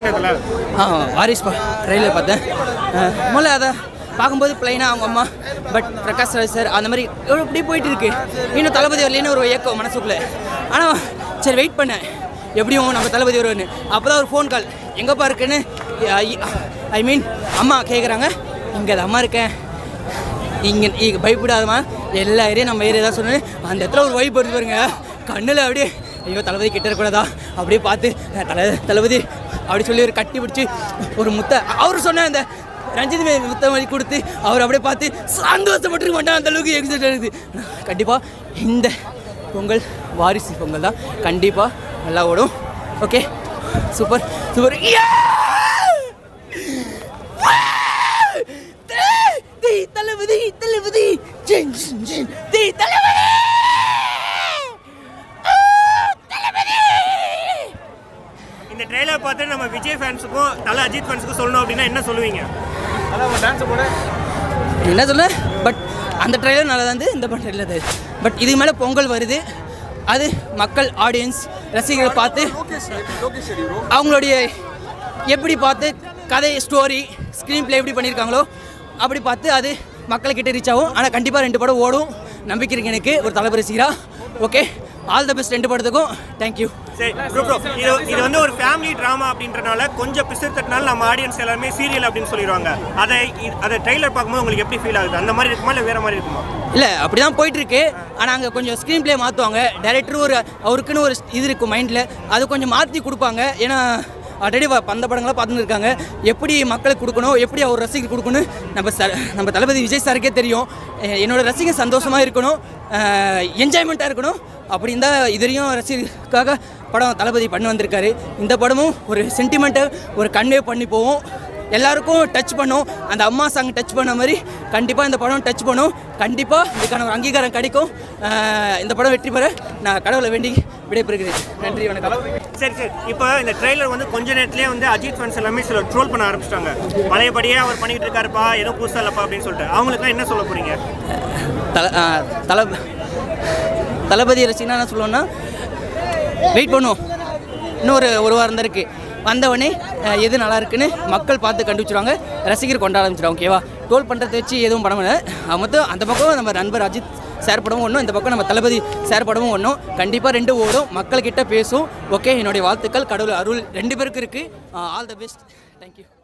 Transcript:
இதுல ஆ வாரிஸ் பா ட்ரெயிலர் பார்த்தேன் ஆ, முதல்ல அதை பார்க்கும்போது பிளைனாக அவங்க அம்மா பட் பிரகாஷ் ராஜ் சார் அந்த மாதிரி எவ்வளோ இப்படி போயிட்டு இருக்கு இன்னும் தளபதி வரலன்னு ஒரு ஏக்கம் மனசுக்குள்ளே ஆனால் சரி வெயிட் பண்ணேன் எப்படியும் நம்ம தளபதி வருவார்னு அப்போ தான் ஒரு ஃபோன் கால் எங்கேப்பா இருக்குன்னு ஐ மீன் அம்மா கேட்குறாங்க இங்கே தான் அம்மா இருக்கேன் இங்கே இங்கே பயப்படாதமா எல்லா ஏரியா நம்ம ஏரியா தான் சொன்னேன் அந்த இடத்துல ஒரு வைப் வருது பாருங்க கண்ணில் அப்படியே ஐயோ தளபதி கிட்ட இருக்கக்கூடாதா அப்படியே பார்த்து அஹ், தல தளபதி அப்படி சொல்லி ஒரு கட்டி பிடிச்சி ஒரு முத்த அவர் சொன்ன அந்த ரஞ்சித் மே முத்த மாதிரி கொடுத்து அவர் அப்படியே பார்த்து சந்தோஷப்பட்டு மாட்டேன் அந்த அளவுக்கு எக்ஸைட் இருக்குது கண்டிப்பாக இந்த பொங்கல் வாரிசு பொங்கல் தான் கண்டிப்பாக நல்லா ஓடும் ஓகே சூப்பர் சூப்பர் தீ தளபதி தளபதி ஜென் ஜென், ஜென் தீ தளபதி ஆ, தளபதி இந்த ட்ரெய்லர் பார்த்து நம்ம விஜய் ஃபேன்ஸுக்கும் தல அஜித் ஃபேன்ஸுக்கும் சொல்லணும் அப்படின்னா என்ன சொல்லுவீங்க என்ன சொல்ல பட் அந்த ட்ரெயிலர் நல்லா தான் இந்த ட்ரெயிலர் தான் பட் இதுக்கு மேலே பொங்கல் வருது அது மக்கள் ஆடியன்ஸ் ரசிகர்கள் பார்த்து அவங்களுடைய எப்படி பார்த்து கதை ஸ்டோரி ஸ்க்ரீன் ப்ளே எப்படி பண்ணியிருக்காங்களோ அப்படி பார்த்து அது மக்கள்கிட்ட ரீச் ஆகும் ஆனால் கண்டிப்பாக ரெண்டு படம் ஓடும் நம்பிக்கை இருக்கு எனக்கு ஒரு தலைவர் ரசிகரா ஓகே ஆல் த பெஸ்ட் ரெண்டு படத்துக்கும் தேங்க்யூ சரி ப்ரோ ப்ரோ இது இது வந்து ஒரு ஃபேமிலி ட்ராமா அப்படின்றனால கொஞ்சம் பிசு தட்டினால நம்ம ஆடியன்ஸ் எல்லாருமே சீரியல் அப்படின்னு சொல்லிடுவாங்க அதை இ- அதை ட்ரெய்லர் பார்க்கும்போது உங்களுக்கு எப்படி ஃபீல் ஆகுது அந்த மாதிரி இருக்குமா இல்லை வேற மாதிரி இருக்குமா இல்லை அப்படி தான் போயிட்டுருக்கு ஆனால் அங்கே கொஞ்சம் ஸ்க்ரீன் ப்ளே மாற்றுவாங்க டேரக்டர் ஒரு அவருக்குன்னு ஒரு இது இருக்கும் மைண்டில் அது கொஞ்சம் மாற்றி கொடுப்பாங்க ஏன்னா ஆல்ரெடி அந்த படங்களாம் பார்த்துன்னு இருக்காங்க எப்படி மக்களுக்கு கொடுக்கணும் எப்படி அவர் ரசிகர் கொடுக்கணும் நம்ம ச நம்ம தளபதி விஜய் சாருக்கே தெரியும் அஹ் என்னோட ரசிகர் சந்தோஷமாக இருக்கணும் என்ஜாய்மெண்ட்டாக இருக்கணும் அப்படின்னு தான் இதுவரையும் ரசிகருக்காக படம் தளபதி பண்ணி வந்திருக்காரு இந்த படமும் ஒரு சென்டிமெண்ட்டை ஒரு கன்வே பண்ணி போவோம் எல்லாருக்கும் டச் பண்ணும் அந்த அம்மா சாங் டச் பண்ண மாதிரி கண்டிப்பாக இந்த படம் டச் பண்ணும் கண்டிப்பாக இதுக்கான ஒரு அங்கீகாரம் கிடைக்கும் அஹ் இந்த படம் வெற்றி பெற நான் கடவுளை வேண்டி விடைபெறுகிறேன் நன்றி வணக்கம் சரி சரி இப்போ இந்த ட்ரெய்லர் வந்து கொஞ்ச நேரத்திலே வந்து அஜித் ஃபேன்ஸ் எல்லாமே சில ட்ரோல் பண்ண ஆரம்பிச்சிட்டாங்க பழையபடியே அவர் பண்ணிக்கிட்டு இருக்காருப்பா ஏதோ புதுசா இல்லப்பா அப்படின்னு சொல்லிட்டு அவங்களுக்குலாம் என்ன சொல்ல போறீங்க தல அஹ் தல தளபதி ரசிகனா என்ன சொல்லுவோன்னா வெயிட் பண்ணுவோம் இன்னும் ஒரு ஒரு வாரம் தான் இருக்குது வந்தவொடனே அஹ், எது நல்லா இருக்குன்னு மக்கள் பார்த்து கண்டுபிடிச்சிருவாங்க ரசிகர் கொண்டாட ஆரம்பிச்சிடுவாங்க ஓகேவா டோல் பண்ணுறதை வச்சு எதுவும் பண்ண முடியாது மொத்தம் அந்த பக்கம் நம்ம நண்பர் அஜித் சேர் படமும் ஒன்றும் இந்த பக்கம் நம்ம தளபதி சேர் படமும் ஒன்றும் கண்டிப்பாக ரெண்டு ஓடும் மக்கள்கிட்ட பேசும் ஓகே என்னுடைய வாழ்த்துக்கள் கடவுள் அருள் ரெண்டு பேருக்கு இருக்குது ஆல் த பெஸ்ட் தேங்க்யூ